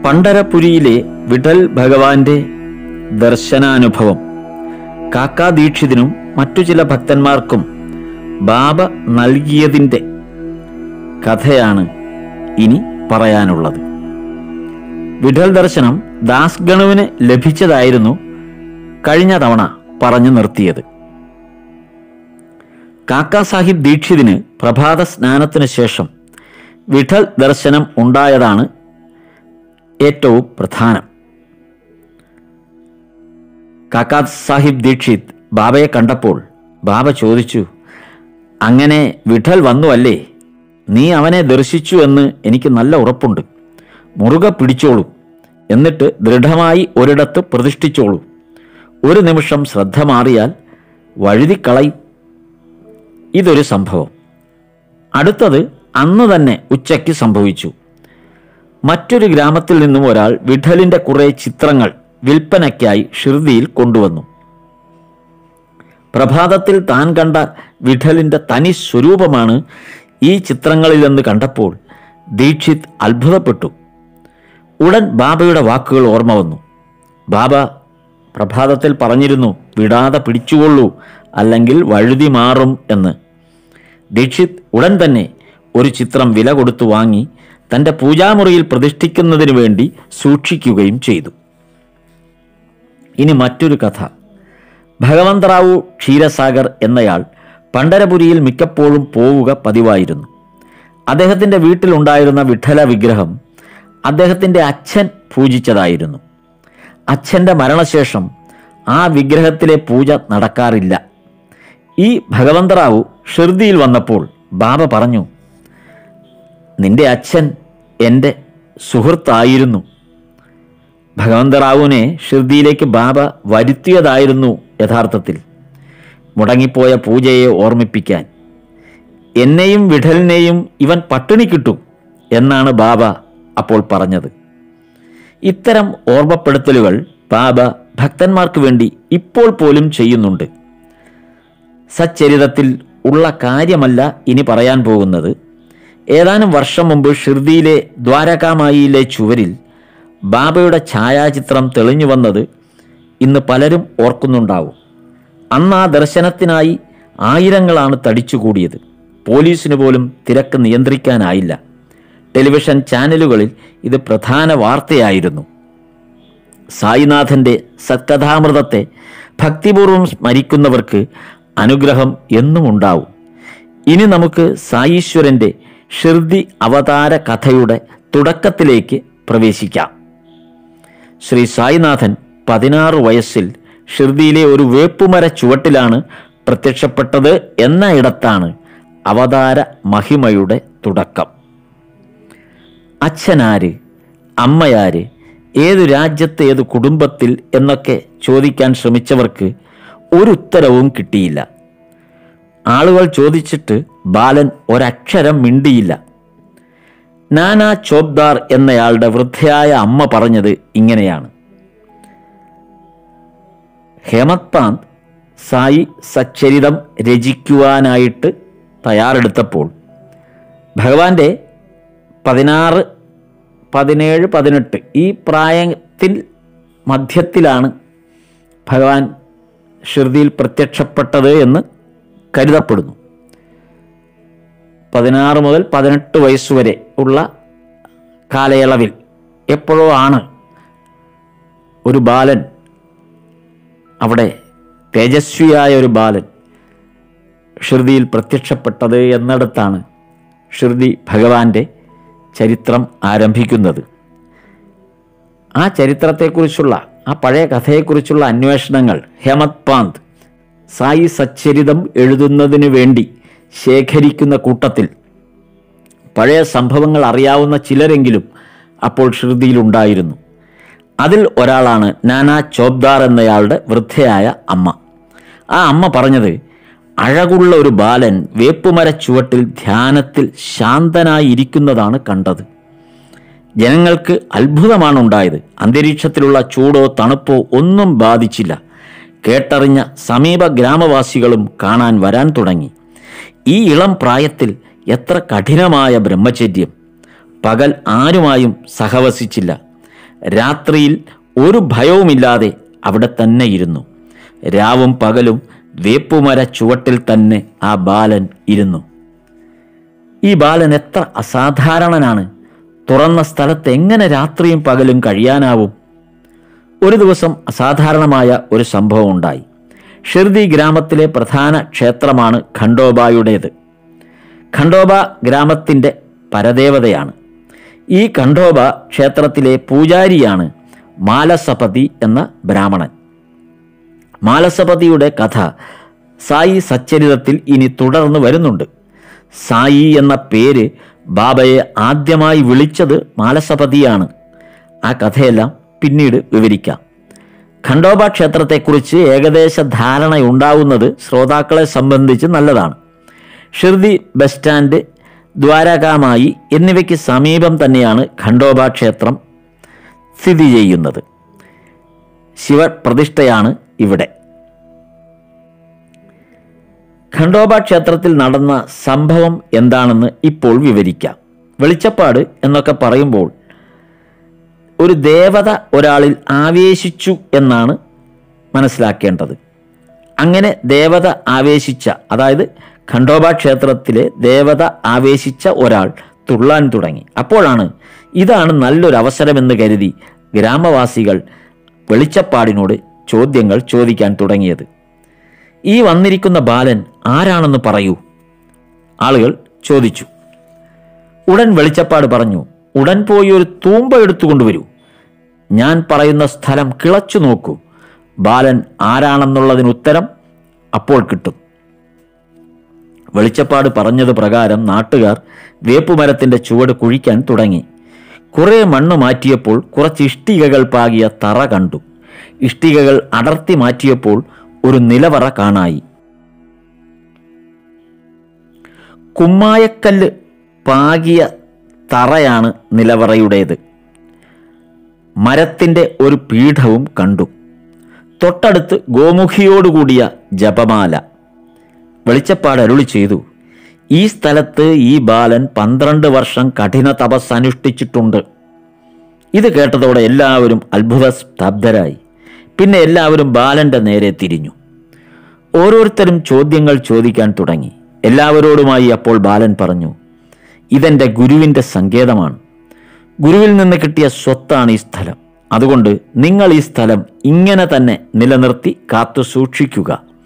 പണ്ടരപുരിയിലെ വിഠൽ ഭഗവാന്റെ ദർശനാനുഭവം കാക്കാ ദീക്ഷിതിനും മറ്റു ചില ഭക്തന്മാർക്കും ബാബ നൽകിയതിൻ്റെ കഥയാണ് ഇനി പറയാനുള്ളത് വിഠൽ ദർശനം ദാസ് ഗണുവിന് ലഭിച്ചതായിരുന്നു കഴിഞ്ഞ തവണ പറഞ്ഞു നിർത്തിയത് കാക്കാ സാഹിബ് ദീക്ഷിതിന് പ്രഭാത സ്നാനത്തിന് ശേഷം വിഠൽ ദർശനം ഉണ്ടായതാണ് ഏറ്റവും പ്രധാനം കാക്കാ സാഹിബ് ദീക്ഷിത് ബാബയെ കണ്ടപ്പോൾ ബാബ ചോദിച്ചു അങ്ങനെ വിഠൽ വന്നു അല്ലേ നീ അവനെ ദർശിച്ചു എന്ന് എനിക്ക് നല്ല ഉറപ്പുണ്ട് മുറുകെ പിടിച്ചോളൂ എന്നിട്ട് ദൃഢമായി ഒരിടത്ത് പ്രതിഷ്ഠിച്ചോളൂ ഒരു നിമിഷം ശ്രദ്ധ മാറിയാൽ വഴുതിക്കളയും ഇതൊരു സംഭവം അടുത്തത് അന്ന് തന്നെ ഉച്ചയ്ക്ക് സംഭവിച്ചു മറ്റൊരു ഗ്രാമത്തിൽ നിന്നും ഒരാൾ വിഠലിന്റെ കുറെ ചിത്രങ്ങൾ വിൽപ്പനയ്ക്കായി ഷിർദിയിൽ കൊണ്ടുവന്നു പ്രഭാതത്തിൽ താൻ കണ്ട വിഠലിന്റെ തനി സ്വരൂപമാണ് ഈ ചിത്രങ്ങളിലെന്ന് കണ്ടപ്പോൾ ദീക്ഷിത് അത്ഭുതപ്പെട്ടു ഉടൻ ബാബയുടെ വാക്കുകൾ ഓർമ്മ വന്നു ബാബ പ്രഭാതത്തിൽ പറഞ്ഞിരുന്നു വിടാതെ പിടിച്ചുകൊള്ളൂ അല്ലെങ്കിൽ വഴുതി മാറും എന്ന് ദീക്ഷിത് ഉടൻ തന്നെ ഒരു ചിത്രം വില കൊടുത്തു വാങ്ങി തൻ്റെ പൂജാമുറിയിൽ പ്രതിഷ്ഠിക്കുന്നതിന് വേണ്ടി സൂക്ഷിക്കുകയും ചെയ്തു ഇനി മറ്റൊരു കഥ ഭഗവന്തറാവു ക്ഷീരസാഗർ എന്നയാൾ പണ്ടരപുരിയിൽ മിക്കപ്പോഴും പോവുക പതിവായിരുന്നു അദ്ദേഹത്തിൻ്റെ വീട്ടിലുണ്ടായിരുന്ന വിഠല വിഗ്രഹം അദ്ദേഹത്തിൻ്റെ അച്ഛൻ പൂജിച്ചതായിരുന്നു അച്ഛൻ്റെ മരണശേഷം ആ വിഗ്രഹത്തിലെ പൂജ നടക്കാറില്ല ഈ ഭഗവന്തറാവു ഷിർദിയിൽ വന്നപ്പോൾ ബാബ പറഞ്ഞു നിന്റെ അച്ഛൻ എൻ്റെ സുഹൃത്തായിരുന്നു ഭഗവന്തറാവുവിനെ ഷിർദിയിലേക്ക് ബാബ വരുത്തിയതായിരുന്നു യഥാർത്ഥത്തിൽ മുടങ്ങിപ്പോയ പൂജയെ ഓർമ്മിപ്പിക്കാൻ എന്നെയും വിഠലിനെയും ഇവൻ പട്ടിണി കിട്ടും എന്നാണ് ബാബ അപ്പോൾ പറഞ്ഞത് ഇത്തരം ഓർമ്മപ്പെടുത്തലുകൾ ബാബ ഭക്തന്മാർക്ക് വേണ്ടി ഇപ്പോൾ പോലും ചെയ്യുന്നുണ്ട് സച്ചരിതത്തിൽ ഉള്ള കാര്യമല്ല ഇനി പറയാൻ പോകുന്നത് ഏതാനും വർഷം മുമ്പ് ഷിർദിയിലെ ദ്വാരകാമായിയിലെ ചുവരിൽ ബാബയുടെ ഛായാചിത്രം തെളിഞ്ഞു വന്നത് ഇന്ന് പലരും ഓർക്കുന്നുണ്ടാവും അന്ന് ആ ദർശനത്തിനായി ആയിരങ്ങളാണ് തടിച്ചുകൂടിയത് പോലീസിന് പോലും തിരക്ക് നിയന്ത്രിക്കാനായില്ല ടെലിവിഷൻ ചാനലുകളിൽ ഇത് പ്രധാന വാർത്തയായിരുന്നു സായിനാഥന്റെ സത്കഥാമൃതത്തെ ഭക്തിപൂർവം സ്മരിക്കുന്നവർക്ക് അനുഗ്രഹം എന്നും ഉണ്ടാവും ഇനി നമുക്ക് സായീശ്വരന്റെ ഷിർദി അവതാര കഥയുടെ തുടക്കത്തിലേക്ക് പ്രവേശിക്കാം ശ്രീ സായിനാഥൻ പതിനാറ് വയസ്സിൽ ഷിർദിയിലെ ഒരു വേപ്പുമര ചുവട്ടിലാണ് പ്രത്യക്ഷപ്പെട്ടത് എന്ന ഇടത്താണ് അവതാര മഹിമയുടെ തുടക്കം അച്ഛനാര് അമ്മയാര് ഏതു രാജ്യത്ത് ഏത് കുടുംബത്തിൽ എന്നൊക്കെ ചോദിക്കാൻ ശ്രമിച്ചവർക്ക് ഒരു ഉത്തരവും കിട്ടിയില്ല ആളുകൾ ചോദിച്ചിട്ട് ബാലൻ ഒരക്ഷരം മിണ്ടിയില്ല നാനാ ചോബ്ദാർ എന്നയാളുടെ വൃദ്ധയായ അമ്മ പറഞ്ഞത് ഇങ്ങനെയാണ് ഹേമത് പാന്ത് സായി സച്ചരിതം രചിക്കുവാനായിട്ട് തയ്യാറെടുത്തപ്പോൾ ഭഗവാന്റെ പതിനാറ് പതിനേഴ് പതിനെട്ട് ഈ പ്രായത്തിൽ മധ്യത്തിലാണ് ഭഗവാൻ ഷിർദിയിൽ പ്രത്യക്ഷപ്പെട്ടത് എന്ന് കരുതപ്പെടുന്നു പതിനാറ് മുതൽ പതിനെട്ട് വയസ്സുവരെ ഉള്ള കാലയളവിൽ എപ്പോഴോ ആണ് ഒരു ബാലൻ അവിടെ തേജസ്വിയായ ഒരു ബാലൻ ഷിർദിയിൽ പ്രത്യക്ഷപ്പെട്ടത് എന്നിടത്താണ് ഷിർദി ഭഗവാന്റെ ചരിത്രം ആരംഭിക്കുന്നത് ആ ചരിത്രത്തെക്കുറിച്ചുള്ള ആ പഴയ കഥയെക്കുറിച്ചുള്ള അന്വേഷണങ്ങൾ ഹേമത് പാന്ത് സായി സച്ചരിതം എഴുതുന്നതിന് വേണ്ടി ശേഖരിക്കുന്ന കൂട്ടത്തിൽ പഴയ സംഭവങ്ങൾ അറിയാവുന്ന ചിലരെങ്കിലും അപ്പോൾ ഷിർദിയിലുണ്ടായിരുന്നു അതിൽ ഒരാളാണ് നാനാ ചോബ്ദാർ എന്നയാളുടെ വൃദ്ധയായ അമ്മ ആ അമ്മ പറഞ്ഞത് അഴകുള്ള ഒരു ബാലൻ വേപ്പുമര ചുവട്ടിൽ ധ്യാനത്തിൽ ശാന്തനായി ഇരിക്കുന്നതാണ് കണ്ടത് ജനങ്ങൾക്ക് അത്ഭുതമാണ് ഉണ്ടായത് അന്തരീക്ഷത്തിലുള്ള ചൂടോ തണുപ്പോ ഒന്നും ബാധിച്ചില്ല കേട്ടറിഞ്ഞ സമീപ ഗ്രാമവാസികളും കാണാൻ വരാൻ തുടങ്ങി ഈ ഇളം പ്രായത്തിൽ എത്ര കഠിനമായ ബ്രഹ്മചര്യം പകൽ ആരുമായും സഹവസിച്ചില്ല രാത്രിയിൽ ഒരു ഭയവുമില്ലാതെ അവിടെ തന്നെ ഇരുന്നു രാവും പകലും വേപ്പുമര ചുവട്ടിൽ തന്നെ ആ ബാലൻ ഇരുന്നു ഈ ബാലൻ എത്ര അസാധാരണനാണ് തുറന്ന സ്ഥലത്ത് എങ്ങനെ രാത്രിയും പകലും കഴിയാനാവും ഒരു ദിവസം അസാധാരണമായ ഒരു സംഭവം ഉണ്ടായി ഷിർദി ഗ്രാമത്തിലെ പ്രധാന ക്ഷേത്രമാണ് ഖണ്ഡോബായുടേത് ഖണ്ഡോബ ഗ്രാമത്തിൻ്റെ പരദേവതയാണ് ഈ ഖണ്ഡോബ ക്ഷേത്രത്തിലെ പൂജാരിയാണ് മാലസപതി എന്ന ബ്രാഹ്മണൻ മാലസപതിയുടെ കഥ സായി സച്ചരിതത്തിൽ ഇനി തുടർന്ന് വരുന്നുണ്ട് സായി എന്ന പേര് ബാബയെ ആദ്യമായി വിളിച്ചത് മാലസപതിയാണ് ആ കഥയെല്ലാം പിന്നീട് വിവരിക്കാം ഖണ്ഡോബ ക്ഷേത്രത്തെക്കുറിച്ച് ഏകദേശ ധാരണയുണ്ടാവുന്നത് ശ്രോതാക്കളെ സംബന്ധിച്ച് നല്ലതാണ് ഷിർദി ബസ് സ്റ്റാൻഡ് ദ്വാരകാമായി എന്നിവയ്ക്ക് സമീപം തന്നെയാണ് ഖണ്ഡോബ ക്ഷേത്രം സ്ഥിതി ചെയ്യുന്നത് ശിവപ്രതിഷ്ഠയാണ് ഇവിടെ ഖണ്ഡോബ ക്ഷേത്രത്തിൽ നടന്ന സംഭവം എന്താണെന്ന് ഇപ്പോൾ വിവരിക്കാം വെളിച്ചപ്പാട് എന്നൊക്കെ പറയുമ്പോൾ ഒരു ദേവത ഒരാളിൽ ആവേശിച്ചു എന്നാണ് മനസ്സിലാക്കേണ്ടത് അങ്ങനെ ദേവത ആവേശിച്ച അതായത് ഖണ്ഡോബ ക്ഷേത്രത്തിലെ ദേവത ആവേശിച്ച ഒരാൾ തുള്ളാൻ തുടങ്ങി അപ്പോഴാണ് ഇതാണ് നല്ലൊരു അവസരമെന്ന് കരുതി ഗ്രാമവാസികൾ വെളിച്ചപ്പാടിനോട് ചോദ്യങ്ങൾ ചോദിക്കാൻ തുടങ്ങിയത് ഈ വന്നിരിക്കുന്ന ബാലൻ ആരാണെന്ന് പറയൂ ആളുകൾ ചോദിച്ചു ഉടൻ വെളിച്ചപ്പാട് പറഞ്ഞു ഉടൻ പോയി ഒരു തൂമ്പ എടുത്തുകൊണ്ടുവരൂ ഞാൻ പറയുന്ന സ്ഥലം കിളച്ചു നോക്കൂ ബാലൻ ആരാണെന്നുള്ളതിന് ഉത്തരം അപ്പോൾ കിട്ടും വെളിച്ചപ്പാട് പറഞ്ഞത് പ്രകാരം നാട്ടുകാർ വേപ്പുമരത്തിന്റെ ചുവട് കുഴിക്കാൻ തുടങ്ങി കുറെ മണ്ണ് മാറ്റിയപ്പോൾ കുറച്ച് ഇഷ്ടികകൾ പാകിയ തറ കണ്ടു ഇഷ്ടികകൾ അടർത്തി മാറ്റിയപ്പോൾ ഒരു നിലവറ കാണായി കുമ്മായക്കല്ല് പാകിയ തറയാണ് നിലവറയുടേത് മരത്തിന്റെ ഒരു പീഠവും കണ്ടു തൊട്ടടുത്ത് ഗോമുഖിയോടുകൂടിയ ജപമാല വെളിച്ചപ്പാട് അരുളി ചെയ്തു ഈ സ്ഥലത്ത് ഈ ബാലൻ പന്ത്രണ്ട് വർഷം കഠിന തപസ് അനുഷ്ഠിച്ചിട്ടുണ്ട് ഇത് കേട്ടതോടെ എല്ലാവരും അത്ഭുത സ്തബ്ധരായി പിന്നെ എല്ലാവരും ബാലന്റെ നേരെ തിരിഞ്ഞു ഓരോരുത്തരും ചോദ്യങ്ങൾ ചോദിക്കാൻ തുടങ്ങി എല്ലാവരോടുമായി അപ്പോൾ ബാലൻ പറഞ്ഞു ഇതെന്റെ ഗുരുവിന്റെ സങ്കേതമാണ് ഗുരുവിൽ നിന്ന് കിട്ടിയ സ്വത്താണ് ഈ സ്ഥലം അതുകൊണ്ട് നിങ്ങൾ ഈ സ്ഥലം ഇങ്ങനെ തന്നെ നിലനിർത്തി കാത്തു സൂക്ഷിക്കുക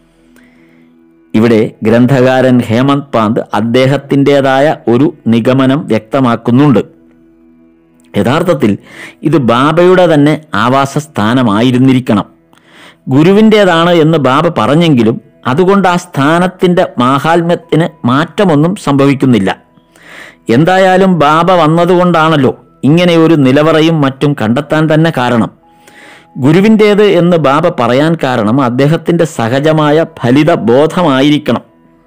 ഇവിടെ ഗ്രന്ഥകാരൻ ഹേമന്ത് പാന്ത് അദ്ദേഹത്തിൻ്റെതായ ഒരു നിഗമനം വ്യക്തമാക്കുന്നുണ്ട് യഥാർത്ഥത്തിൽ ഇത് ബാബയുടെ തന്നെ ആവാസ സ്ഥാനമായിരുന്നിരിക്കണം ഗുരുവിൻ്റേതാണ് എന്ന് ബാബ പറഞ്ഞെങ്കിലും അതുകൊണ്ട് ആ സ്ഥാനത്തിൻ്റെ മാഹാത്മ്യത്തിന് മാറ്റമൊന്നും സംഭവിക്കുന്നില്ല എന്തായാലും ബാബ വന്നതുകൊണ്ടാണല്ലോ ഇങ്ങനെ ഒരു നിലവറയും മറ്റും കണ്ടെത്താൻ തന്നെ കാരണം ഗുരുവിൻ്റേത് എന്ന് ബാബ പറയാൻ കാരണം അദ്ദേഹത്തിൻ്റെ സഹജമായ ഫലിത ബോധമായിരിക്കണം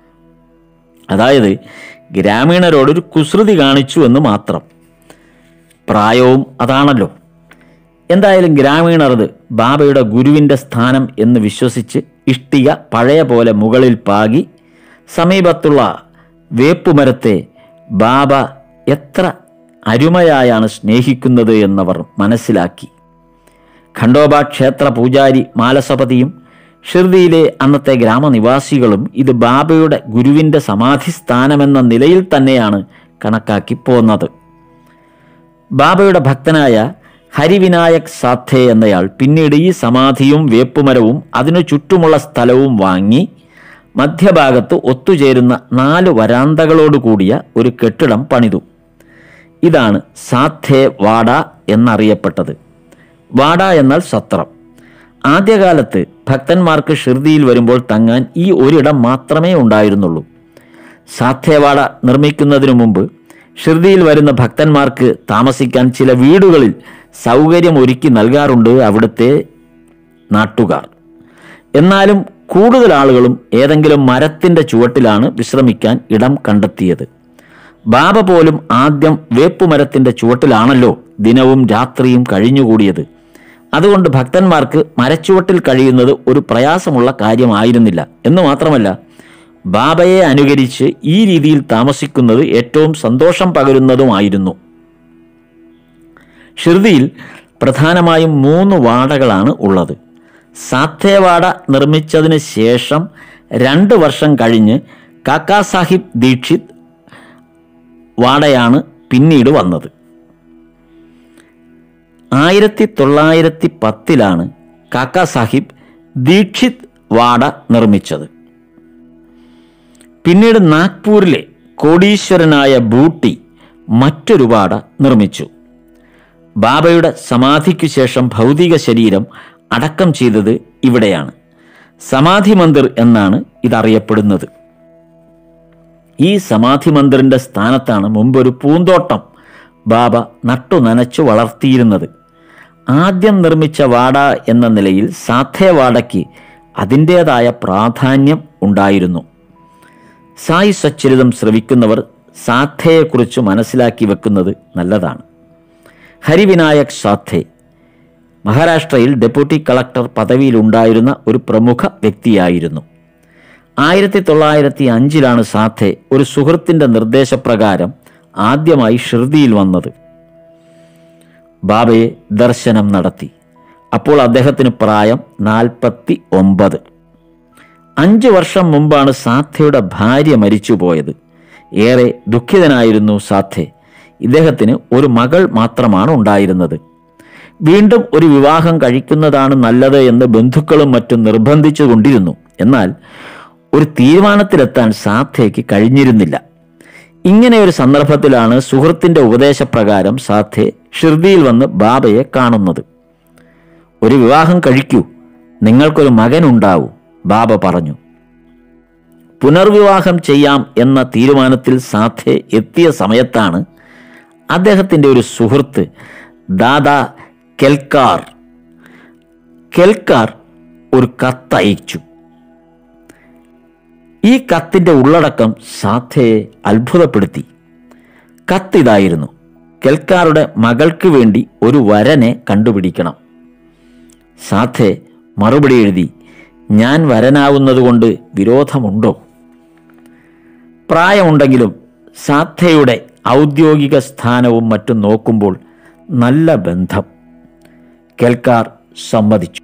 അതായത് ഗ്രാമീണരോടൊരു കുസൃതി കാണിച്ചു എന്ന് മാത്രം പ്രായവും അതാണല്ലോ എന്തായാലും ഗ്രാമീണർ അത് ബാബയുടെ ഗുരുവിൻ്റെ സ്ഥാനം എന്ന് വിശ്വസിച്ച് ഇഷ്ടിക പഴയ പോലെ മുകളിൽ പാകി സമീപത്തുള്ള വേപ്പുമരത്തെ ബാബ എത്ര അരുമയായാണ് സ്നേഹിക്കുന്നത് എന്നവർ മനസ്സിലാക്കി ഖണ്ഡോബ ക്ഷേത്ര പൂജാരി മാലസപതിയും ഷിർദിയിലെ അന്നത്തെ ഗ്രാമനിവാസികളും ഇത് ബാബയുടെ ഗുരുവിൻ്റെ സമാധി സ്ഥാനമെന്ന നിലയിൽ തന്നെയാണ് കണക്കാക്കി പോന്നത് ബാബയുടെ ഭക്തനായ ഹരിവിനായക് സാദ്ധെ എന്നയാൾ പിന്നീട് ഈ സമാധിയും വേപ്പുമരവും അതിനു ചുറ്റുമുള്ള സ്ഥലവും വാങ്ങി മധ്യഭാഗത്ത് ഒത്തുചേരുന്ന നാല് വരാന്തകളോടുകൂടിയ ഒരു കെട്ടിടം പണിതു ഇതാണ് സാദ്ധെ വാഡ എന്നറിയപ്പെട്ടത് വാഡ എന്നാൽ സത്രം ആദ്യകാലത്ത് ഭക്തന്മാർക്ക് ഷിർദിയിൽ വരുമ്പോൾ തങ്ങാൻ ഈ ഒരിടം മാത്രമേ ഉണ്ടായിരുന്നുള്ളൂ സാധ്യവാട നിർമ്മിക്കുന്നതിനു മുമ്പ് ഷിർദിയിൽ വരുന്ന ഭക്തന്മാർക്ക് താമസിക്കാൻ ചില വീടുകളിൽ സൗകര്യം ഒരുക്കി നൽകാറുണ്ട് അവിടുത്തെ നാട്ടുകാർ എന്നാലും കൂടുതൽ ആളുകളും ഏതെങ്കിലും മരത്തിന്റെ ചുവട്ടിലാണ് വിശ്രമിക്കാൻ ഇടം കണ്ടെത്തിയത് ബാബ പോലും ആദ്യം വേപ്പുമരത്തിന്റെ ചുവട്ടിലാണല്ലോ ദിനവും രാത്രിയും കഴിഞ്ഞുകൂടിയത് അതുകൊണ്ട് ഭക്തന്മാർക്ക് മരച്ചുവട്ടിൽ കഴിയുന്നത് ഒരു പ്രയാസമുള്ള കാര്യമായിരുന്നില്ല എന്ന് മാത്രമല്ല ബാബയെ അനുകരിച്ച് ഈ രീതിയിൽ താമസിക്കുന്നത് ഏറ്റവും സന്തോഷം പകരുന്നതുമായിരുന്നു ഷിർദിയിൽ പ്രധാനമായും മൂന്ന് വാടകളാണ് ഉള്ളത് സാത്തേവാട നിർമ്മിച്ചതിന് ശേഷം രണ്ട് വർഷം കഴിഞ്ഞ് കാക്കാ സാഹിബ് ദീക്ഷിത് വാടയാണ് പിന്നീട് വന്നത് ആയിരത്തി തൊള്ളായിരത്തി പത്തിലാണ് കാക്കാ സാഹിബ് ദീക്ഷിത് വാട നിർമ്മിച്ചത് പിന്നീട് നാഗ്പൂരിലെ കോടീശ്വരനായ ബൂട്ടി മറ്റൊരു വാട നിർമ്മിച്ചു ബാബയുടെ സമാധിക്കു ശേഷം ഭൗതിക ശരീരം അടക്കം ചെയ്തത് ഇവിടെയാണ് സമാധി മന്ദിർ എന്നാണ് ഇതറിയപ്പെടുന്നത് ഈ സമാധി മന്ദിറിന്റെ സ്ഥാനത്താണ് മുമ്പൊരു പൂന്തോട്ടം ബാബ നട്ടു നനച്ചു വളർത്തിയിരുന്നത് ആദ്യം നിർമ്മിച്ച വാട എന്ന നിലയിൽ സാധേ വാടയ്ക്ക് അതിൻ്റേതായ പ്രാധാന്യം ഉണ്ടായിരുന്നു സായി സച്ചരിതം ശ്രവിക്കുന്നവർ സാധയെക്കുറിച്ച് മനസ്സിലാക്കി വെക്കുന്നത് നല്ലതാണ് ഹരിവിനായക് സാധെ മഹാരാഷ്ട്രയിൽ ഡെപ്യൂട്ടി കളക്ടർ പദവിയിലുണ്ടായിരുന്ന ഒരു പ്രമുഖ വ്യക്തിയായിരുന്നു ആയിരത്തി തൊള്ളായിരത്തി അഞ്ചിലാണ് സാധെ ഒരു സുഹൃത്തിൻ്റെ നിർദ്ദേശപ്രകാരം ആദ്യമായി ഷിർദിയിൽ വന്നത് ബാബയെ ദർശനം നടത്തി അപ്പോൾ അദ്ദേഹത്തിന് പ്രായം നാൽപ്പത്തി ഒമ്പത് അഞ്ച് വർഷം മുമ്പാണ് സാധയുടെ ഭാര്യ മരിച്ചുപോയത് ഏറെ ദുഃഖിതനായിരുന്നു സാധെ ഇദ്ദേഹത്തിന് ഒരു മകൾ മാത്രമാണ് ഉണ്ടായിരുന്നത് വീണ്ടും ഒരു വിവാഹം കഴിക്കുന്നതാണ് നല്ലത് എന്ന് ബന്ധുക്കളും മറ്റും നിർബന്ധിച്ചു കൊണ്ടിരുന്നു എന്നാൽ ഒരു തീരുമാനത്തിലെത്താൻ സാധയ്ക്ക് കഴിഞ്ഞിരുന്നില്ല ഇങ്ങനെ ഒരു സന്ദർഭത്തിലാണ് സുഹൃത്തിന്റെ ഉപദേശപ്രകാരം സാധെ ഷിർദിയിൽ വന്ന് ബാബയെ കാണുന്നത് ഒരു വിവാഹം കഴിക്കൂ നിങ്ങൾക്കൊരു മകനുണ്ടാവൂ ബാബ പറഞ്ഞു പുനർവിവാഹം ചെയ്യാം എന്ന തീരുമാനത്തിൽ സാധെ എത്തിയ സമയത്താണ് അദ്ദേഹത്തിൻ്റെ ഒരു സുഹൃത്ത് ദാദാ കെൽക്കാർ കെൽക്കാർ ഒരു കത്തയച്ചു ഈ കത്തിൻ്റെ ഉള്ളടക്കം സാധയെ അത്ഭുതപ്പെടുത്തി കത്തിതായിരുന്നു കെൽക്കാറുടെ മകൾക്ക് വേണ്ടി ഒരു വരനെ കണ്ടുപിടിക്കണം സാധെ മറുപടി എഴുതി ഞാൻ വരനാവുന്നതുകൊണ്ട് വിരോധമുണ്ടോ പ്രായമുണ്ടെങ്കിലും സാധയുടെ ഔദ്യോഗിക സ്ഥാനവും മറ്റും നോക്കുമ്പോൾ നല്ല ബന്ധം കേൾക്കാർ സമ്മതിച്ചു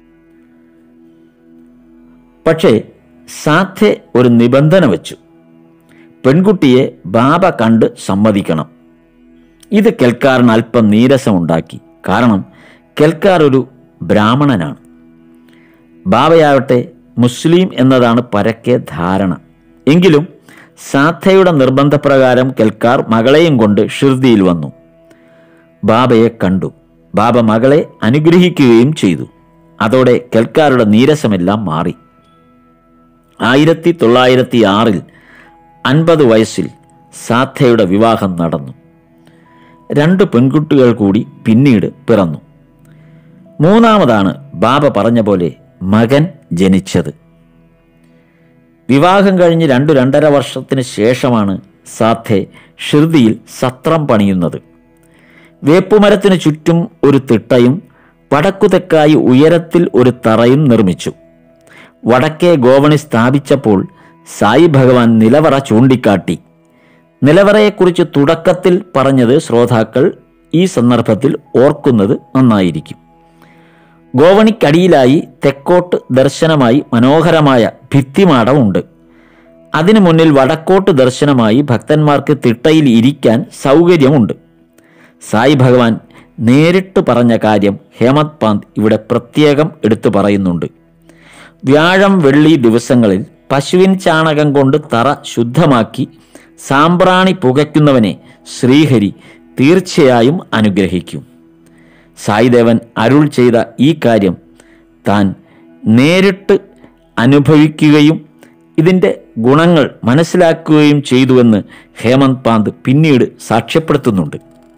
പക്ഷേ സാധ്യ ഒരു നിബന്ധന വെച്ചു പെൺകുട്ടിയെ ബാബ കണ്ട് സമ്മതിക്കണം ഇത് കെൽക്കാറിന് അല്പം നീരസമുണ്ടാക്കി കാരണം കെൽക്കാർ ഒരു ബ്രാഹ്മണനാണ് ബാബയാവട്ടെ മുസ്ലിം എന്നതാണ് പരക്കെ ധാരണ എങ്കിലും സാധയുടെ നിർബന്ധപ്രകാരം കെൽക്കാർ മകളെയും കൊണ്ട് ഷിർദിയിൽ വന്നു ബാബയെ കണ്ടു ബാബ മകളെ അനുഗ്രഹിക്കുകയും ചെയ്തു അതോടെ കെൽക്കാരുടെ നീരസമെല്ലാം മാറി ആയിരത്തി തൊള്ളായിരത്തി ആറിൽ അൻപത് വയസ്സിൽ സാധയുടെ വിവാഹം നടന്നു രണ്ട് പെൺകുട്ടികൾ കൂടി പിന്നീട് പിറന്നു മൂന്നാമതാണ് ബാബ പറഞ്ഞ പോലെ മകൻ ജനിച്ചത് വിവാഹം കഴിഞ്ഞ് രണ്ടു രണ്ടര വർഷത്തിന് ശേഷമാണ് സാധെ ഷിർദിയിൽ സത്രം പണിയുന്നത് വേപ്പുമരത്തിന് ചുറ്റും ഒരു തിട്ടയും വടക്കുതെക്കായി ഉയരത്തിൽ ഒരു തറയും നിർമ്മിച്ചു വടക്കേ ഗോവണി സ്ഥാപിച്ചപ്പോൾ സായി ഭഗവാൻ നിലവറ ചൂണ്ടിക്കാട്ടി നിലവറയെക്കുറിച്ച് തുടക്കത്തിൽ പറഞ്ഞത് ശ്രോതാക്കൾ ഈ സന്ദർഭത്തിൽ ഓർക്കുന്നത് നന്നായിരിക്കും ഗോവണിക്കടിയിലായി തെക്കോട്ട് ദർശനമായി മനോഹരമായ ഭിത്തിമാടമുണ്ട് അതിനു മുന്നിൽ വടക്കോട്ട് ദർശനമായി ഭക്തന്മാർക്ക് തിട്ടയിൽ ഇരിക്കാൻ സൗകര്യമുണ്ട് സായി ഭഗവാൻ നേരിട്ട് പറഞ്ഞ കാര്യം ഹേമത് പാന്ത് ഇവിടെ പ്രത്യേകം എടുത്തു പറയുന്നുണ്ട് വ്യാഴം വെള്ളി ദിവസങ്ങളിൽ പശുവിൻ ചാണകം കൊണ്ട് തറ ശുദ്ധമാക്കി സാമ്പ്രാണി പുകയ്ക്കുന്നവനെ ശ്രീഹരി തീർച്ചയായും അനുഗ്രഹിക്കും സായിദേവൻ അരുൾ ചെയ്ത ഈ കാര്യം താൻ നേരിട്ട് അനുഭവിക്കുകയും ഇതിൻ്റെ ഗുണങ്ങൾ മനസ്സിലാക്കുകയും ചെയ്തുവെന്ന് ഹേമന്ത് പാന്ത് പിന്നീട് സാക്ഷ്യപ്പെടുത്തുന്നുണ്ട്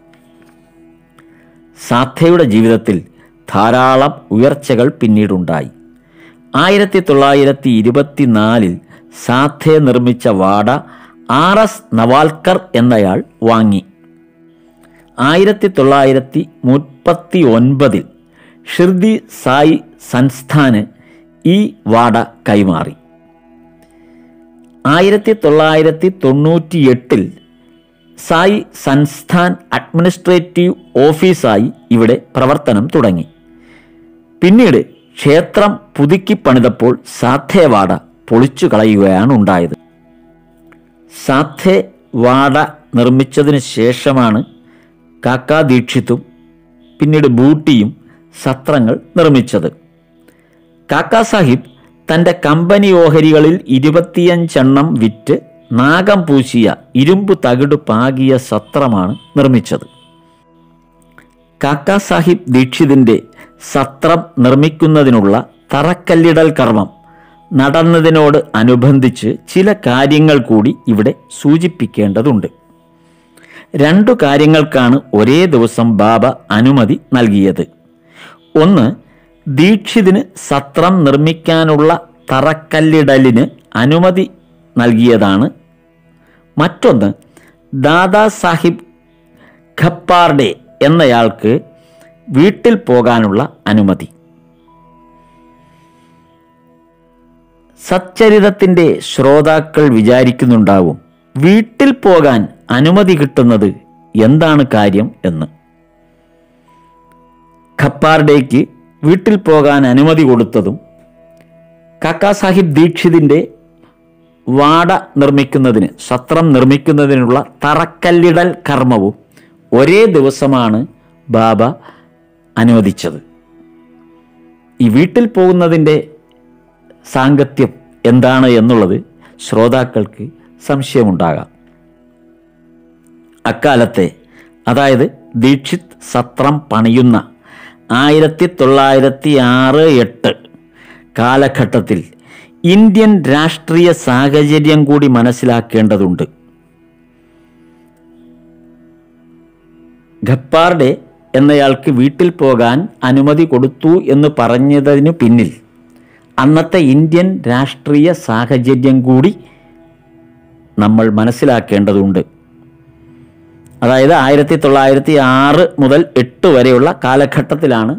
സാധയുടെ ജീവിതത്തിൽ ധാരാളം ഉയർച്ചകൾ പിന്നീടുണ്ടായി ആയിരത്തി തൊള്ളായിരത്തി ഇരുപത്തിനാലിൽ സാധെ നിർമ്മിച്ച വാട ആർ എസ് നവാൽക്കർ എന്നയാൾ വാങ്ങി ആയിരത്തി തൊള്ളായിരത്തി മുപ്പത്തി ഒൻപതിൽ ഷിർദി സായി സംസ്ഥാന് ഈ വാട കൈമാറി ആയിരത്തി തൊള്ളായിരത്തി തൊണ്ണൂറ്റി എട്ടിൽ സായി സംസ്ഥാൻ അഡ്മിനിസ്ട്രേറ്റീവ് ഓഫീസായി ഇവിടെ പ്രവർത്തനം തുടങ്ങി പിന്നീട് ക്ഷേത്രം പുതുക്കി പണിതപ്പോൾ സാധേവാട പൊളിച്ചു കളയുകയാണ് ഉണ്ടായത് സാധേവാട നിർമ്മിച്ചതിന് ശേഷമാണ് കാക്കാ ദീക്ഷിത്തും പിന്നീട് ബൂട്ടിയും സത്രങ്ങൾ നിർമ്മിച്ചത് കാക്കാ സാഹിബ് തൻ്റെ കമ്പനി ഓഹരികളിൽ ഇരുപത്തിയഞ്ചെണ്ണം വിറ്റ് നാഗം പൂശിയ ഇരുമ്പ് തകിട് പാകിയ സത്രമാണ് നിർമ്മിച്ചത് കാക്കാ സാഹിബ് ദീക്ഷിതിൻ്റെ സത്രം നിർമ്മിക്കുന്നതിനുള്ള തറക്കല്ലിടൽ കർമ്മം നടന്നതിനോട് അനുബന്ധിച്ച് ചില കാര്യങ്ങൾ കൂടി ഇവിടെ സൂചിപ്പിക്കേണ്ടതുണ്ട് രണ്ടു കാര്യങ്ങൾക്കാണ് ഒരേ ദിവസം ബാബ അനുമതി നൽകിയത് ഒന്ന് ദീക്ഷിതിന് സത്രം നിർമ്മിക്കാനുള്ള തറക്കല്ലിടലിന് അനുമതി നൽകിയതാണ് മറ്റൊന്ന് ദാദാ സാഹിബ് ഖപ്പാർഡെ എന്നയാൾക്ക് വീട്ടിൽ പോകാനുള്ള അനുമതി സച്ചരിതത്തിൻ്റെ ശ്രോതാക്കൾ വിചാരിക്കുന്നുണ്ടാവും വീട്ടിൽ പോകാൻ അനുമതി കിട്ടുന്നത് എന്താണ് കാര്യം എന്ന് ഖപ്പാർഡേക്ക് വീട്ടിൽ പോകാൻ അനുമതി കൊടുത്തതും കാക്കാ സാഹിബ് ദീക്ഷിതിൻ്റെ വാട നിർമ്മിക്കുന്നതിന് സത്രം നിർമ്മിക്കുന്നതിനുള്ള തറക്കല്ലിടൽ കർമ്മവും ഒരേ ദിവസമാണ് ബാബ അനുവദിച്ചത് ഈ വീട്ടിൽ പോകുന്നതിൻ്റെ സാങ്കത്യം എന്താണ് എന്നുള്ളത് ശ്രോതാക്കൾക്ക് സംശയമുണ്ടാകാം അക്കാലത്തെ അതായത് ദീക്ഷിത് സത്രം പണിയുന്ന ആയിരത്തി തൊള്ളായിരത്തി ആറ് എട്ട് കാലഘട്ടത്തിൽ ഇന്ത്യൻ രാഷ്ട്രീയ സാഹചര്യം കൂടി മനസ്സിലാക്കേണ്ടതുണ്ട് ഖപ്പാർഡെ എന്നയാൾക്ക് വീട്ടിൽ പോകാൻ അനുമതി കൊടുത്തു എന്ന് പറഞ്ഞതിനു പിന്നിൽ അന്നത്തെ ഇന്ത്യൻ രാഷ്ട്രീയ സാഹചര്യം കൂടി നമ്മൾ മനസ്സിലാക്കേണ്ടതുണ്ട് അതായത് ആയിരത്തി തൊള്ളായിരത്തി ആറ് മുതൽ എട്ട് വരെയുള്ള കാലഘട്ടത്തിലാണ്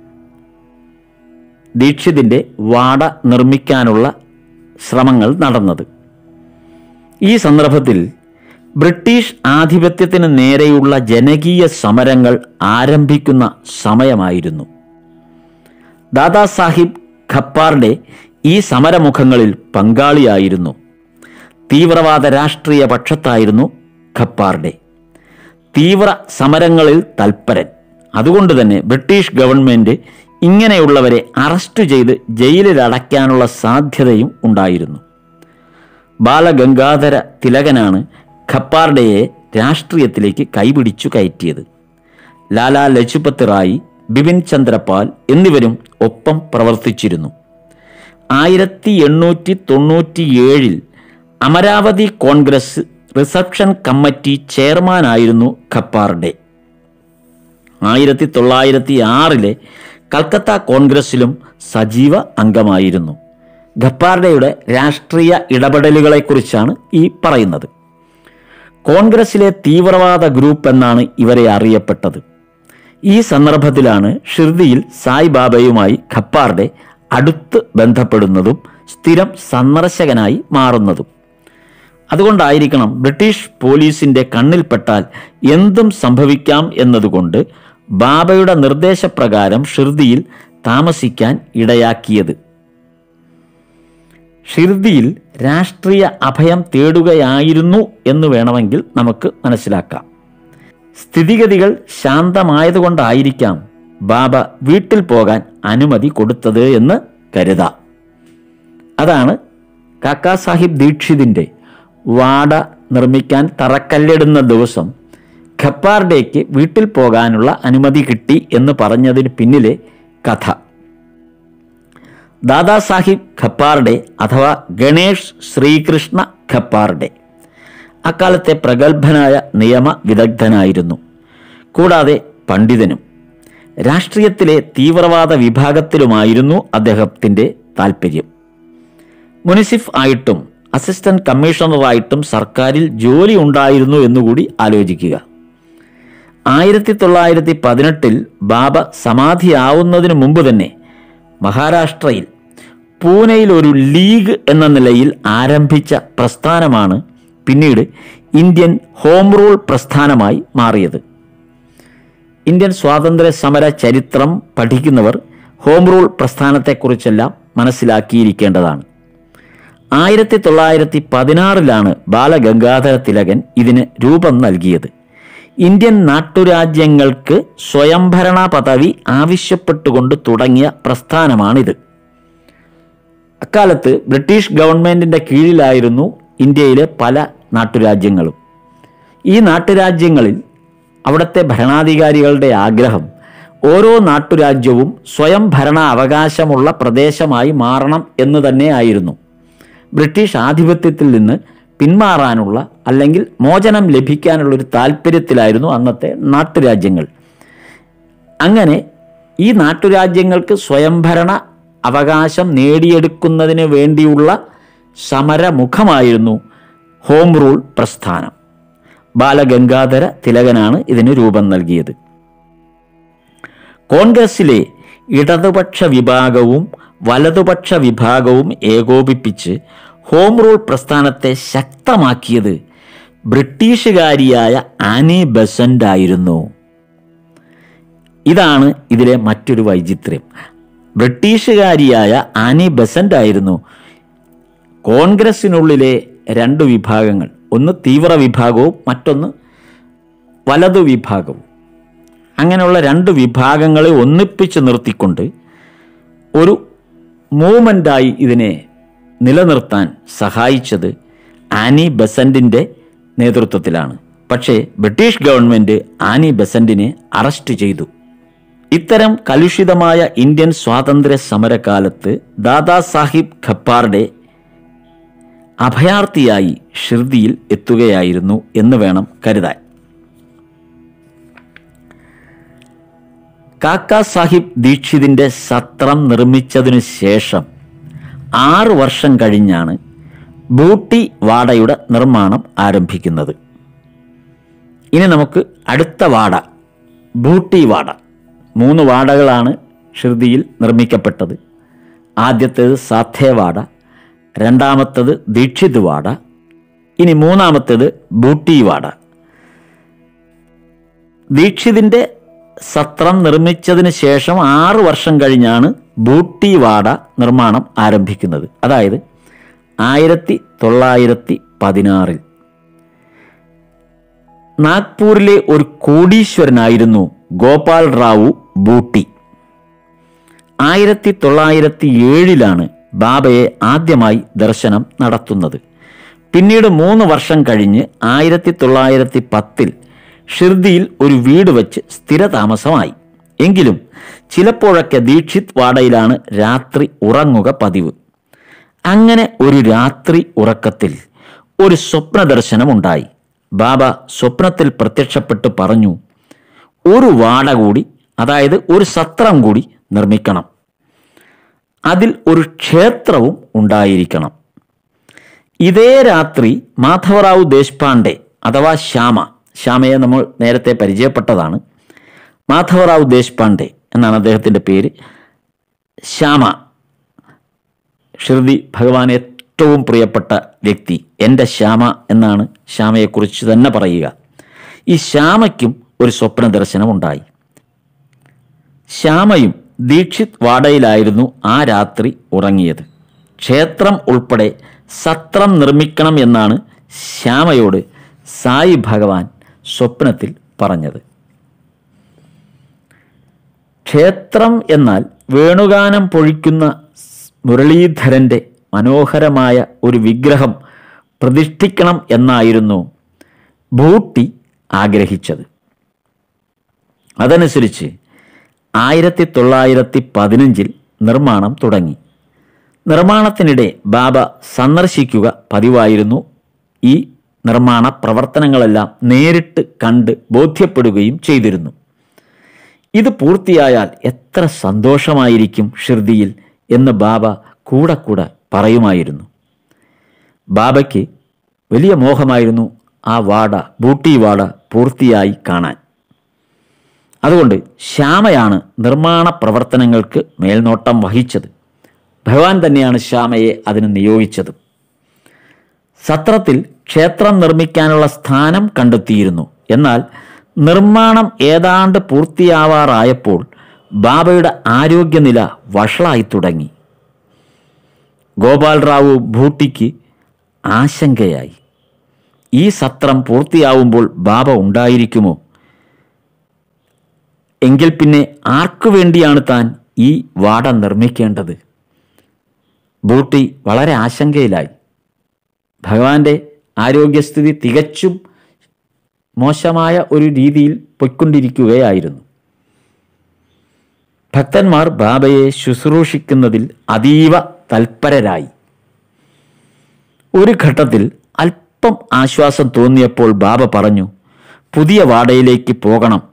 ദീക്ഷിതിൻ്റെ വാട നിർമ്മിക്കാനുള്ള ശ്രമങ്ങൾ നടന്നത് ഈ സന്ദർഭത്തിൽ ബ്രിട്ടീഷ് ആധിപത്യത്തിന് നേരെയുള്ള ജനകീയ സമരങ്ങൾ ആരംഭിക്കുന്ന സമയമായിരുന്നു ദാദാ സാഹിബ് ഖപ്പാർഡെ ഈ സമരമുഖങ്ങളിൽ പങ്കാളിയായിരുന്നു തീവ്രവാദ രാഷ്ട്രീയ പക്ഷത്തായിരുന്നു ഖപ്പാർഡെ തീവ്ര സമരങ്ങളിൽ തൽപരൻ അതുകൊണ്ട് തന്നെ ബ്രിട്ടീഷ് ഗവൺമെൻറ് ഇങ്ങനെയുള്ളവരെ അറസ്റ്റ് ചെയ്ത് ജയിലിൽ അടയ്ക്കാനുള്ള സാധ്യതയും ഉണ്ടായിരുന്നു ബാലഗംഗാധര തിലകനാണ് ഖപ്പാർഡയെ രാഷ്ട്രീയത്തിലേക്ക് കൈപിടിച്ചു കയറ്റിയത് ലാലാ ലജ്പത് റായ് ബിപിൻ ചന്ദ്രപാൽ എന്നിവരും ഒപ്പം പ്രവർത്തിച്ചിരുന്നു ആയിരത്തി എണ്ണൂറ്റി തൊണ്ണൂറ്റി ഏഴിൽ അമരാവതി കോൺഗ്രസ് റിസപ്ഷൻ കമ്മിറ്റി ചെയർമാനായിരുന്നു ഖപ്പാർഡെ ആയിരത്തി തൊള്ളായിരത്തി ആറിലെ കൽക്കത്ത കോൺഗ്രസിലും സജീവ അംഗമായിരുന്നു ഖപ്പാർഡയുടെ രാഷ്ട്രീയ ഇടപെടലുകളെക്കുറിച്ചാണ് ഈ പറയുന്നത് കോൺഗ്രസിലെ തീവ്രവാദ ഗ്രൂപ്പ് എന്നാണ് ഇവരെ അറിയപ്പെട്ടത് ഈ സന്ദർഭത്തിലാണ് ഷിർദിയിൽ സായിബാബയുമായി ഖപ്പാർഡെ അടുത്ത് ബന്ധപ്പെടുന്നതും സ്ഥിരം സന്ദർശകനായി മാറുന്നതും അതുകൊണ്ടായിരിക്കണം ബ്രിട്ടീഷ് പോലീസിന്റെ കണ്ണിൽപ്പെട്ടാൽ എന്തും സംഭവിക്കാം എന്നതുകൊണ്ട് ബാബയുടെ നിർദ്ദേശപ്രകാരം ഷിർദിയിൽ താമസിക്കാൻ ഇടയാക്കിയത് ഷിർദിയിൽ രാഷ്ട്രീയ അഭയം തേടുകയായിരുന്നു എന്ന് വേണമെങ്കിൽ നമുക്ക് മനസ്സിലാക്കാം സ്ഥിതിഗതികൾ ശാന്തമായതുകൊണ്ടായിരിക്കാം ബാബ വീട്ടിൽ പോകാൻ അനുമതി കൊടുത്തത് എന്ന് കരുതാം അതാണ് കാക്കാ സാഹിബ് ദീക്ഷിതിൻ്റെ വാട നിർമ്മിക്കാൻ തറക്കല്ലിടുന്ന ദിവസം ഖപ്പാർഡേക്ക് വീട്ടിൽ പോകാനുള്ള അനുമതി കിട്ടി എന്ന് പറഞ്ഞതിന് പിന്നിലെ കഥ ദാദാ സാഹിബ് ഖപ്പാർഡെ അഥവാ ഗണേഷ് ശ്രീകൃഷ്ണ ഖപ്പാർഡെ അക്കാലത്തെ പ്രഗത്ഭനായ നിയമ വിദഗ്ധനായിരുന്നു കൂടാതെ പണ്ഡിതനും രാഷ്ട്രീയത്തിലെ തീവ്രവാദ വിഭാഗത്തിലുമായിരുന്നു അദ്ദേഹത്തിൻ്റെ താൽപ്പര്യം മുനിസിഫ് ആയിട്ടും അസിസ്റ്റന്റ് കമ്മീഷണറായിട്ടും സർക്കാരിൽ ജോലി ഉണ്ടായിരുന്നു എന്നുകൂടി ആലോചിക്കുക ആയിരത്തി തൊള്ളായിരത്തി പതിനെട്ടിൽ ബാബ സമാധിയാവുന്നതിന് മുമ്പ് തന്നെ മഹാരാഷ്ട്രയിൽ പൂനെയിൽ ഒരു ലീഗ് എന്ന നിലയിൽ ആരംഭിച്ച പ്രസ്ഥാനമാണ് പിന്നീട് ഇന്ത്യൻ ഹോം റൂൾ പ്രസ്ഥാനമായി മാറിയത് ഇന്ത്യൻ സ്വാതന്ത്ര്യ സമര ചരിത്രം പഠിക്കുന്നവർ ഹോം റൂൾ പ്രസ്ഥാനത്തെക്കുറിച്ചെല്ലാം മനസ്സിലാക്കിയിരിക്കേണ്ടതാണ് ആയിരത്തി തൊള്ളായിരത്തി പതിനാറിലാണ് ബാലഗംഗാധര തിലകൻ ഇതിന് രൂപം നൽകിയത് ഇന്ത്യൻ നാട്ടുരാജ്യങ്ങൾക്ക് സ്വയംഭരണ പദവി ആവശ്യപ്പെട്ടുകൊണ്ട് തുടങ്ങിയ പ്രസ്ഥാനമാണിത് അക്കാലത്ത് ബ്രിട്ടീഷ് ഗവൺമെന്റിന്റെ കീഴിലായിരുന്നു ഇന്ത്യയിലെ പല നാട്ടുരാജ്യങ്ങളും ഈ നാട്ടുരാജ്യങ്ങളിൽ അവിടുത്തെ ഭരണാധികാരികളുടെ ആഗ്രഹം ഓരോ നാട്ടുരാജ്യവും സ്വയം ഭരണ അവകാശമുള്ള പ്രദേശമായി മാറണം എന്ന് തന്നെയായിരുന്നു ബ്രിട്ടീഷ് ആധിപത്യത്തിൽ നിന്ന് പിന്മാറാനുള്ള അല്ലെങ്കിൽ മോചനം ലഭിക്കാനുള്ള ഒരു താല്പര്യത്തിലായിരുന്നു അന്നത്തെ നാട്ടുരാജ്യങ്ങൾ അങ്ങനെ ഈ നാട്ടുരാജ്യങ്ങൾക്ക് സ്വയംഭരണ അവകാശം നേടിയെടുക്കുന്നതിന് വേണ്ടിയുള്ള സമരമുഖമായിരുന്നു ഹോം റൂൾ പ്രസ്ഥാനം ബാലഗംഗാധര തിലകനാണ് ഇതിന് രൂപം നൽകിയത് കോൺഗ്രസിലെ ഇടതുപക്ഷ വിഭാഗവും വലതുപക്ഷ വിഭാഗവും ഏകോപിപ്പിച്ച് ഹോം റൂൾ പ്രസ്ഥാനത്തെ ശക്തമാക്കിയത് ബ്രിട്ടീഷുകാരിയായ ആനി ബസന്റ് ആയിരുന്നു ഇതാണ് ഇതിലെ മറ്റൊരു വൈചിത്ര്യം ബ്രിട്ടീഷുകാരിയായ ആനി ബസന്റ് ആയിരുന്നു കോൺഗ്രസിനുള്ളിലെ രണ്ട് വിഭാഗങ്ങൾ ഒന്ന് തീവ്ര വിഭാഗവും മറ്റൊന്ന് വലതു വിഭാഗവും അങ്ങനെയുള്ള രണ്ട് വിഭാഗങ്ങളെ ഒന്നിപ്പിച്ച് നിർത്തിക്കൊണ്ട് ഒരു മൂവ്മെൻ്റായി ഇതിനെ നിലനിർത്താൻ സഹായിച്ചത് ആനി ബസന്റിൻ്റെ നേതൃത്വത്തിലാണ് പക്ഷേ ബ്രിട്ടീഷ് ഗവൺമെൻറ് ആനി ബസന്റിനെ അറസ്റ്റ് ചെയ്തു ഇത്തരം കലുഷിതമായ ഇന്ത്യൻ സ്വാതന്ത്ര്യ സമരകാലത്ത് ദാദാ സാഹിബ് ഖപ്പാറുടെ അഭയാർത്ഥിയായി ഷിർദിയിൽ എത്തുകയായിരുന്നു എന്ന് വേണം കരുതാൻ കാക്ക സാഹിബ് ദീക്ഷിതിൻ്റെ സത്രം നിർമ്മിച്ചതിനു ശേഷം ആറ് വർഷം കഴിഞ്ഞാണ് ബൂട്ടി വാടയുടെ നിർമ്മാണം ആരംഭിക്കുന്നത് ഇനി നമുക്ക് അടുത്ത വാട ബൂട്ടി വാട മൂന്ന് വാടകളാണ് ഷിർദിയിൽ നിർമ്മിക്കപ്പെട്ടത് ആദ്യത്തേത് സാഥേവാട രണ്ടാമത്തത് ദീക്ഷിത് വാട ഇനി മൂന്നാമത്തേത് ബൂട്ടി വാട ദീക്ഷിതിൻ്റെ സത്രം നിർമ്മിച്ചതിന് ശേഷം ആറ് വർഷം കഴിഞ്ഞാണ് ബൂട്ടി വാട നിർമ്മാണം ആരംഭിക്കുന്നത് അതായത് ആയിരത്തി തൊള്ളായിരത്തി പതിനാറിൽ നാഗ്പൂരിലെ ഒരു കോടീശ്വരനായിരുന്നു ഗോപാൽ റാവു ബൂട്ടി ആയിരത്തി തൊള്ളായിരത്തി ഏഴിലാണ് ബാബയെ ആദ്യമായി ദർശനം നടത്തുന്നത് പിന്നീട് മൂന്ന് വർഷം കഴിഞ്ഞ് ആയിരത്തി തൊള്ളായിരത്തി പത്തിൽ ഷിർദിയിൽ ഒരു വീട് വെച്ച് സ്ഥിരതാമസമായി എങ്കിലും ചിലപ്പോഴൊക്കെ ദീക്ഷിത് വാടയിലാണ് രാത്രി ഉറങ്ങുക പതിവ് അങ്ങനെ ഒരു രാത്രി ഉറക്കത്തിൽ ഒരു സ്വപ്ന ദർശനമുണ്ടായി ബാബ സ്വപ്നത്തിൽ പ്രത്യക്ഷപ്പെട്ട് പറഞ്ഞു ഒരു വാട കൂടി അതായത് ഒരു സത്രം കൂടി നിർമ്മിക്കണം അതിൽ ഒരു ക്ഷേത്രവും ഉണ്ടായിരിക്കണം ഇതേ രാത്രി മാധവറാവു ദേശ്പാണ്ഡെ അഥവാ ശ്യാമ ശ്യാമയെ നമ്മൾ നേരത്തെ പരിചയപ്പെട്ടതാണ് മാധവറാവു ദേശ്പാണ്ഡെ എന്നാണ് അദ്ദേഹത്തിൻ്റെ പേര് ശ്യാമ ഷിർദി ഭഗവാൻ ഏറ്റവും പ്രിയപ്പെട്ട വ്യക്തി എൻ്റെ ശ്യാമ എന്നാണ് ശ്യാമയെക്കുറിച്ച് തന്നെ പറയുക ഈ ശ്യാമയ്ക്കും ഒരു സ്വപ്ന ദർശനമുണ്ടായി ശ്യാമയും ദീക്ഷിത് വാടയിലായിരുന്നു ആ രാത്രി ഉറങ്ങിയത് ക്ഷേത്രം ഉൾപ്പെടെ സത്രം നിർമ്മിക്കണം എന്നാണ് ശ്യാമയോട് സായി ഭഗവാൻ സ്വപ്നത്തിൽ പറഞ്ഞത് ക്ഷേത്രം എന്നാൽ വേണുഗാനം പൊഴിക്കുന്ന മുരളീധരൻ്റെ മനോഹരമായ ഒരു വിഗ്രഹം പ്രതിഷ്ഠിക്കണം എന്നായിരുന്നു ഭൂട്ടി ആഗ്രഹിച്ചത് അതനുസരിച്ച് ആയിരത്തി തൊള്ളായിരത്തി പതിനഞ്ചിൽ നിർമ്മാണം തുടങ്ങി നിർമ്മാണത്തിനിടെ ബാബ സന്ദർശിക്കുക പതിവായിരുന്നു ഈ നിർമ്മാണ പ്രവർത്തനങ്ങളെല്ലാം നേരിട്ട് കണ്ട് ബോധ്യപ്പെടുകയും ചെയ്തിരുന്നു ഇത് പൂർത്തിയായാൽ എത്ര സന്തോഷമായിരിക്കും ഷിർദിയിൽ എന്ന് ബാബ കൂടെ കൂടെ പറയുമായിരുന്നു ബാബയ്ക്ക് വലിയ മോഹമായിരുന്നു ആ വാട ബൂട്ടി വാട പൂർത്തിയായി കാണാൻ അതുകൊണ്ട് ശ്യാമയാണ് നിർമ്മാണ പ്രവർത്തനങ്ങൾക്ക് മേൽനോട്ടം വഹിച്ചത് ഭഗവാൻ തന്നെയാണ് ശ്യാമയെ അതിന് നിയോഗിച്ചത് സത്രത്തിൽ ക്ഷേത്രം നിർമ്മിക്കാനുള്ള സ്ഥാനം കണ്ടെത്തിയിരുന്നു എന്നാൽ നിർമ്മാണം ഏതാണ്ട് പൂർത്തിയാവാറായപ്പോൾ ബാബയുടെ ആരോഗ്യനില വഷളായി തുടങ്ങി ഗോപാൽ റാവു ഭൂട്ടിക്ക് ആശങ്കയായി ഈ സത്രം പൂർത്തിയാവുമ്പോൾ ബാബ ഉണ്ടായിരിക്കുമോ എങ്കിൽ പിന്നെ ആർക്കു വേണ്ടിയാണ് താൻ ഈ വാട നിർമ്മിക്കേണ്ടത് ബൂട്ടി വളരെ ആശങ്കയിലായി ഭഗവാന്റെ ആരോഗ്യസ്ഥിതി തികച്ചും മോശമായ ഒരു രീതിയിൽ പൊയ്ക്കൊണ്ടിരിക്കുകയായിരുന്നു ഭക്തന്മാർ ബാബയെ ശുശ്രൂഷിക്കുന്നതിൽ അതീവ തൽപരരായി ഒരു ഘട്ടത്തിൽ അല്പം ആശ്വാസം തോന്നിയപ്പോൾ ബാബ പറഞ്ഞു പുതിയ വാടയിലേക്ക് പോകണം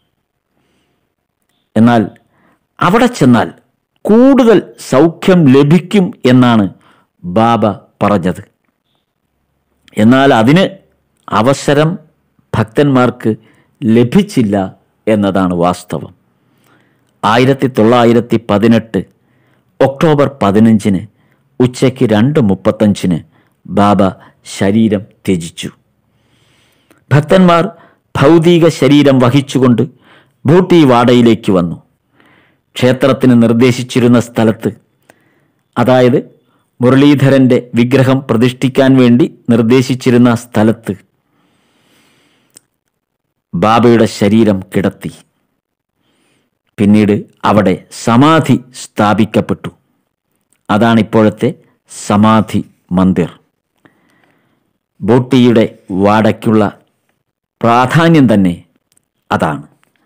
എന്നാൽ അവിടെ ചെന്നാൽ കൂടുതൽ സൗഖ്യം ലഭിക്കും എന്നാണ് ബാബ പറഞ്ഞത് എന്നാൽ അതിന് അവസരം ഭക്തന്മാർക്ക് ലഭിച്ചില്ല എന്നതാണ് വാസ്തവം ആയിരത്തി തൊള്ളായിരത്തി പതിനെട്ട് ഒക്ടോബർ പതിനഞ്ചിന് ഉച്ചയ്ക്ക് രണ്ട് മുപ്പത്തഞ്ചിന് ബാബ ശരീരം ത്യജിച്ചു ഭക്തന്മാർ ഭൗതിക ശരീരം വഹിച്ചുകൊണ്ട് ഭൂട്ടി വാടയിലേക്ക് വന്നു ക്ഷേത്രത്തിന് നിർദ്ദേശിച്ചിരുന്ന സ്ഥലത്ത് അതായത് മുരളീധരന്റെ വിഗ്രഹം പ്രതിഷ്ഠിക്കാൻ വേണ്ടി നിർദ്ദേശിച്ചിരുന്ന സ്ഥലത്ത് ബാബയുടെ ശരീരം കിടത്തി പിന്നീട് അവിടെ സമാധി സ്ഥാപിക്കപ്പെട്ടു അതാണ് ഇപ്പോഴത്തെ സമാധി മന്ദിർ ബോട്ടിയുടെ വാടയ്ക്കുള്ള പ്രാധാന്യം തന്നെ അതാണ്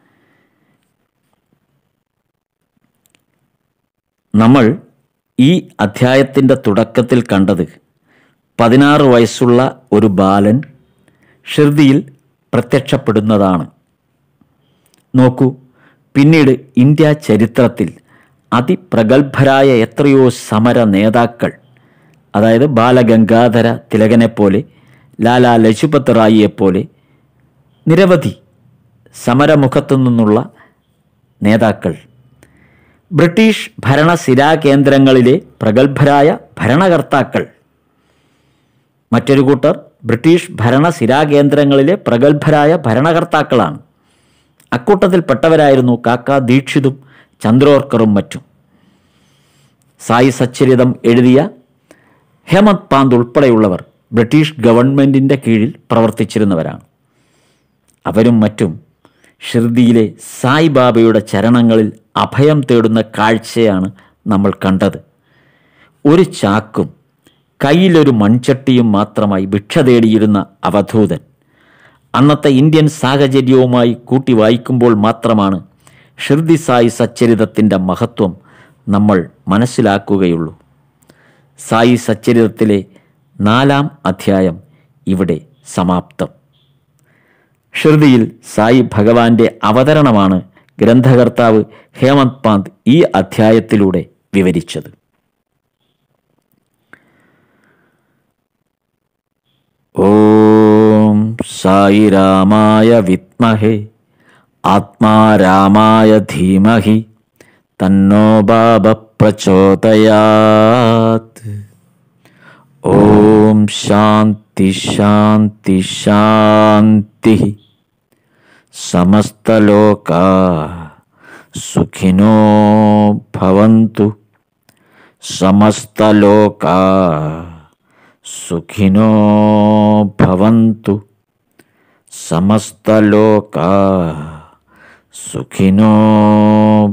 നമ്മൾ ഈ അധ്യായത്തിൻ്റെ തുടക്കത്തിൽ കണ്ടത് പതിനാറ് വയസ്സുള്ള ഒരു ബാലൻ ഷിർദിയിൽ പ്രത്യക്ഷപ്പെടുന്നതാണ് നോക്കൂ പിന്നീട് ഇന്ത്യ ചരിത്രത്തിൽ അതിപ്രഗത്ഭരായ എത്രയോ സമര നേതാക്കൾ അതായത് ബാലഗംഗാധര തിലകനെപ്പോലെ ലാലാ ലജുപത് റായിയെപ്പോലെ നിരവധി സമരമുഖത്തു നിന്നുള്ള നേതാക്കൾ ബ്രിട്ടീഷ് ഭരണസിരാ കേന്ദ്രങ്ങളിലെ പ്രഗത്ഭരായ ഭരണകർത്താക്കൾ മറ്റൊരു കൂട്ടർ ബ്രിട്ടീഷ് ഭരണസിരാ കേന്ദ്രങ്ങളിലെ പ്രഗത്ഭരായ ഭരണകർത്താക്കളാണ് അക്കൂട്ടത്തിൽപ്പെട്ടവരായിരുന്നു കാക്ക ദീക്ഷിതും ചന്ദ്രോർക്കറും മറ്റും സായി സച്ചരിതം എഴുതിയ ഹേമന്ത് പാന്ത് ഉൾപ്പെടെയുള്ളവർ ബ്രിട്ടീഷ് ഗവൺമെൻറ്റിൻ്റെ കീഴിൽ പ്രവർത്തിച്ചിരുന്നവരാണ് അവരും മറ്റും ഷിർദിയിലെ സായിബാബയുടെ ചരണങ്ങളിൽ അഭയം തേടുന്ന കാഴ്ചയാണ് നമ്മൾ കണ്ടത് ഒരു ചാക്കും കയ്യിലൊരു മൺചട്ടിയും മാത്രമായി ഭിക്ഷ തേടിയിരുന്ന അവധൂതൻ അന്നത്തെ ഇന്ത്യൻ സാഹചര്യവുമായി കൂട്ടി വായിക്കുമ്പോൾ മാത്രമാണ് ഷിർദി സായി സച്ചരിതത്തിൻ്റെ മഹത്വം നമ്മൾ മനസ്സിലാക്കുകയുള്ളൂ സായി സച്ചരിതത്തിലെ നാലാം അധ്യായം ഇവിടെ സമാപ്തം ഷിർദിയിൽ സായി ഭഗവാന്റെ അവതരണമാണ് ഗ്രന്ഥകർത്താവ് ഹേമന്ത് പാന്ത് ഈ അധ്യായത്തിലൂടെ വിവരിച്ചത് ഓം സായി രാമായ വിത്മഹേ ആത്മാരാമായ ധീമഹി തന്നോ ബാബ പ്രചോദയാത് ഓം ശാന്തി ശാന്തി ശാന്തി സമസ്തലോകാ സുഖിനോ ഭവന്തു സമസ്തലോകാ സുഖിനോ ഭവന്തു സമസ്തലോകാ സുഖിനോ